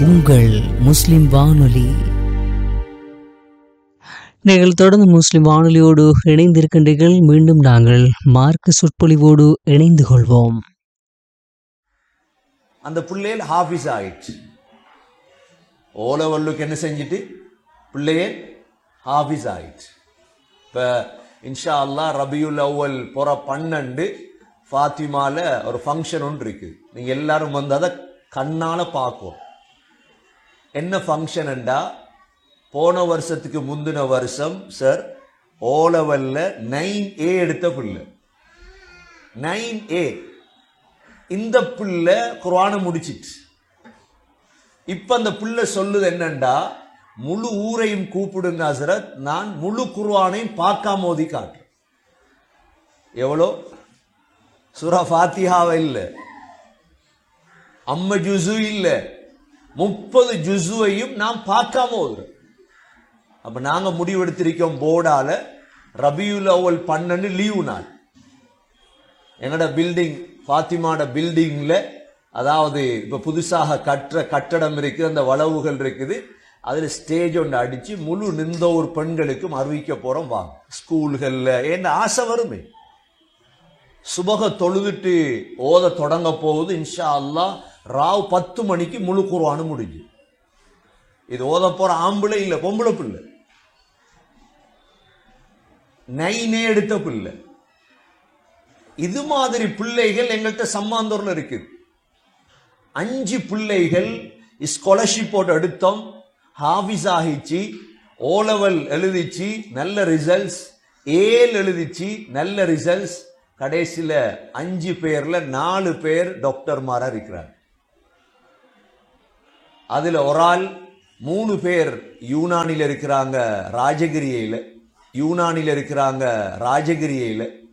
உங்கள் முஸ்லிம் வானொலி நீங்கள் தொடர்ந்து முஸ்லிம் வானொலியோடு இணைந்திருக்கின்றீர்கள் மீண்டும் நாங்கள் மார்க்க சொற்பொழிவோடு இணைந்து கொள்வோம் அந்த பிள்ளைகள் ஹாஃபிஸ் ஆயிடுச்சு ஓ லெவலுக்கு என்ன செஞ்சுட்டு பிள்ளைகள் ஹாஃபிஸ் ஆயிடுச்சு இப்போ இன்ஷா அல்லாஹ் ரபியுல் அவ்வல் புற பன்னெண்டு ஃபாத்திமால ஒரு ஃபங்க்ஷன் ஒன்று இருக்குது நீங்கள் எல்லாரும் வந்து அதை கண்ணால் பார்க்கும் என்ன ஃபங்க்ஷன்டா போன வருஷத்துக்கு முந்தின வருஷம் சார் ஓ லெவல்ல நைன் ஏ எடுத்த பிள்ளை நைன் ஏ இந்த பிள்ளை குர்ஆனை முடிச்சிட்டு இப்ப அந்த பிள்ளை சொல்லுது என்னண்டா முழு ஊரையும் கூப்பிடுங்க ஹசரத் நான் முழு குர்ஆனையும் பார்க்காம ஓதி காட்டுறேன் எவ்வளோ சூரா ஃபாத்திஹாவை இல்லை அம்ம ஜுசு இல்லை முப்பது ஜுசுவையும் நான் பார்க்காம ஓதுறேன் அப்ப நாங்க முடிவெடுத்திருக்கோம் போர்டால ரபியுல் அவ்வல் பன்னெண்டு லீவு நாள் என்னோட பில்டிங் ஃபாத்திமாட பில்டிங்ல அதாவது இப்ப புதுசாக கட்டுற கட்டடம் இருக்குது அந்த வளவுகள் இருக்குது அதுல ஸ்டேஜ் ஒன்று அடிச்சு முழு நிந்தோர் பெண்களுக்கும் அறிவிக்க போறோம் வாங்க ஸ்கூல்கள்ல என்ன ஆசை வருமே சுபக தொழுதுட்டு ஓத தொடங்க போகுது இன்ஷா அல்லாஹ் ராவ் பத்து மணிக்கு முழு குர்ஆனும் முடிஞ்சு இது ஓத போற ஆம்பளை இல்ல பொம்பளை பிள்ளை நைனே எடுத்த பிள்ளை இது மாதிரி பிள்ளைகள் எங்கள்கிட்ட சம்மாந்தூர்ல இருக்குது அஞ்சு பிள்ளைகள் ஸ்காலர்ஷிப்போட எடுத்தோம் ஹாஃபிஸ் ஆகிச்சு ஓ லெவல் எழுதிச்சு நல்ல ரிசல்ட்ஸ் ஏல் எழுதிச்சு நல்ல ரிசல்ட்ஸ் கடைசியில அஞ்சு பேர்ல நாலு பேர் டாக்டர்மாரா இருக்கிறார் அதுல ஒரு ஆள் மூணு பேர் யூனானில இருக்கிறாங்க ராஜகிரியையில யூனானில இருக்கிறாங்க ராஜகிரியையில